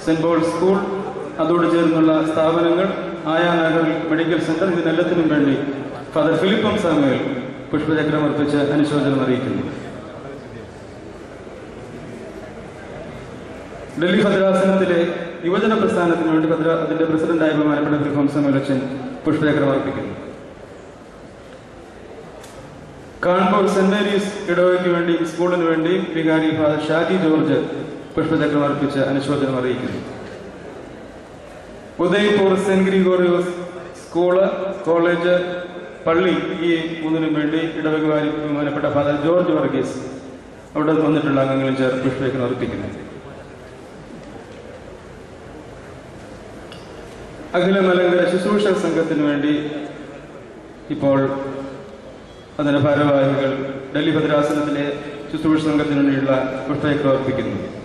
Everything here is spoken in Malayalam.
സെന്റ് പോൾ സ്കൂൾ അതോട് ചേർന്നുള്ള സ്ഥാപനങ്ങൾ ആയാ നഗർ മെഡിക്കൽ സെന്റർ ഇതിനെല്ലാത്തിനും വേണ്ടി ഫാദർ ഫിലിപ്പം സാമുവേൽ പുഷ്പചക്രം അർപ്പിച്ച് അനുശോചനം അറിയിക്കുന്നു ഡൽഹി ഭദ്രാസനത്തിലെ യുവജന പ്രസ്ഥാനത്തിന് വേണ്ടി ഭദ്ര അതിന്റെ പ്രസിഡന്റായ ബഹുമാനപ്പെട്ട ഫിലിപ്പം സാമുവേൽ അച്ഛൻ പുഷ്പചക്രം അർപ്പിക്കുന്നു കാൺപൂർ സെന്റ് മേരീസ് ഇടവയ്ക്ക് വേണ്ടി സ്കൂളിന് വേണ്ടി വികാരി ഫാദർ ഷാജി ജോർജ് പുഷ്പചക്രം അർപ്പിച്ച് അനുശോചനം അറിയിക്കുന്നു Udaipur saint Gregorios school college പള്ളി ഈ മൂന്നിനും വേണ്ടി ഇടവകുമാരി ബഹുമാനപ്പെട്ട ഫാദർ ജോർജ് വർഗീസ് അവിടെ വന്നിട്ടുള്ള അംഗങ്ങളും ചേർന്ന് പുഷ്പചക്രം അർപ്പിക്കുന്നു അഖില മലങ്കര ശുശ്രൂഷ സംഘത്തിന് വേണ്ടി ഇപ്പോൾ അതിന്റെ ഭാരവാഹികൾ ഡൽഹി ഭദ്രാസനത്തിലെ ശുശ്രൂഷ സംഘത്തിന് വേണ്ടിയുള്ള പുഷ്പചക്രം അർപ്പിക്കുന്നു